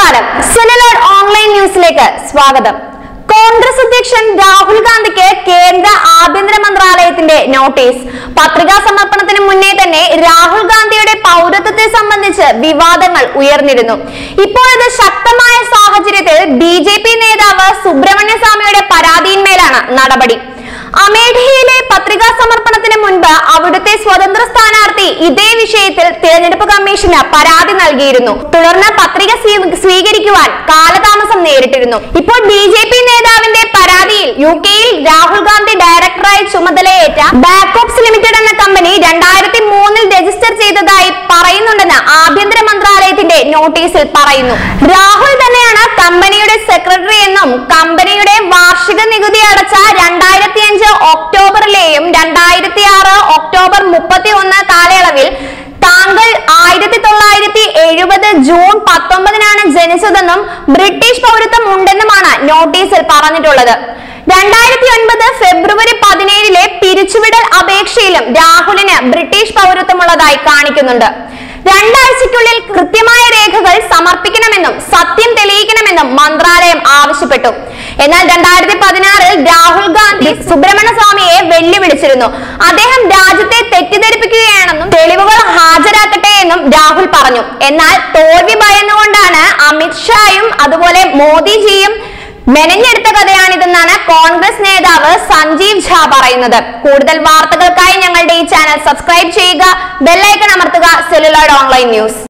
നമസ്കാരം cellular online ന്യൂസിലേക്ക് സ്വാഗതം കോൺഗ്രസ് അധ്യക്ഷൻ രാഹുൽ ഗാന്ധിക്ക് കേന്ദ്ര ആഭ്യന്തര മന്ത്രാലയത്തിന്റെ നോട്ടീസ് പത്രികാ സമർപ്പണത്തിന് മുന്നേ തന്നെ രാഹുൽ ഗാന്ധിയുടെ പൗരത്വത്തെ സംബന്ധിച്ച് വിവാദങ്ങൾ ഉയർന്നിരുന്നു ഇപ്പോഴത് ശക്തമായ സാഹചര്യത്തിൽ ബി ജെ പി നേതാവ് സുബ്രഹ്മണ്യ സ്വാമിയുടെ പരാതിയിന്മേലാണ് നടപടി അമേഠിയിലെ പത്രികാ സമർപ്പണത്തിന് മുൻപ് അവിടുത്തെ സ്വതന്ത്ര സ്ഥാനാർത്ഥി ഇതേ വിഷയത്തിൽ തിരഞ്ഞെടുപ്പ് കമ്മീഷന് പരാതി നൽകിയിരുന്നു തുടർന്ന് പത്രിക സ്വീ- സ്വീകരിക്കുവാൻ കാലതാമസം നേരിട്ടിരുന്നു ഇപ്പോൾ ബി ജെ പി നേതാവിന്റെ പരാതിയിൽ യു കെയിൽ രാഹുൽ ഗാന്ധി ഡയറക്ടറായി ചുമതലയേറ്റ ബാക്കോപ്സ് ലിമിറ്റഡ് എന്ന കമ്പനി രണ്ടായിരത്തി മൂന്നിൽ രജിസ്റ്റർ ചെയ്തതായി പറയുന്നുണ്ടെന്ന് ആഭ്യന്തര മന്ത്രാലയത്തിന്റെ നോട്ടീസിൽ പറയുന്നു രാഹുൽ തന്നെയാണ് കമ്പനിയുടെ സെക്രട്ടറി എന്നും കമ്പനിയുടെ വാർഷിക നികുതി അടച്ച രണ്ടായിരത്തി അഞ്ച് ഒക്ടോബറിലെയും രണ്ടായിരത്തി ആറ് ഒക്ടോബർ മുപ്പത്തി ഒന്ന് കാലയളവിൽ താങ്കൾ ആയിരത്തി തൊള്ളായിരത്തി എഴുപത് ജൂൺ പത്തൊമ്പതിനാണ് ജനിച്ചതെന്നും ബ്രിട്ടീഷ് പൗരത്വം ഉണ്ടെന്നുമാണ് നോട്ടീസിൽ പറഞ്ഞിട്ടുള്ളത് രണ്ടായിരത്തി ഒൻപത് ഫെബ്രുവരി പതിനേഴിലെ പിരിച്ചുവിടൽ അപേക്ഷയിലും രാഹുലിന് ബ്രിട്ടീഷ് പൗരത്വമുള്ളതായി കാണിക്കുന്നുണ്ട് രണ്ടാഴ്ചയ്ക്കുള്ളിൽ കൃത്യമായ രേഖകൾ സമർപ്പിക്കണമെന്നും സത്യം തെളിയിക്കണമെന്നും മന്ത്രാലയം ആവശ്യപ്പെട്ടു എന്നാൽ രണ്ടായിരത്തി പതിനാറിൽ രാഹുൽ ഗാന്ധി സുബ്രഹ്മണ്യ സ്വാമിയെ വെല്ലുവിളിച്ചിരുന്നു അദ്ദേഹം രാജ്യത്തെ തെറ്റിദ്ധരിപ്പിക്കുകയാണെന്നും തെളിവുകൾ ഹാജരാക്കട്ടെ എന്നും രാഹുൽ പറഞ്ഞു എന്നാൽ തോൽവി ഭയന്നുകൊണ്ടാണ് അമിത്ഷായും അതുപോലെ മോദിജിയും മെനഞ്ഞെടുത്ത കഥയാണിതെന്നാണ് കോൺഗ്രസ് നേതാവ് സഞ്ജീവ് ഝാ പറയുന്നത് കൂടുതൽ വാർത്തകൾക്കായി ഞങ്ങളുടെ ഈ ചാനൽ സബ്സ്ക്രൈബ് ചെയ്യുക ബെല്ലൈക്കൺ അമർത്തുക സെല്ലുലാർഡ് ഓൺലൈൻ ന്യൂസ്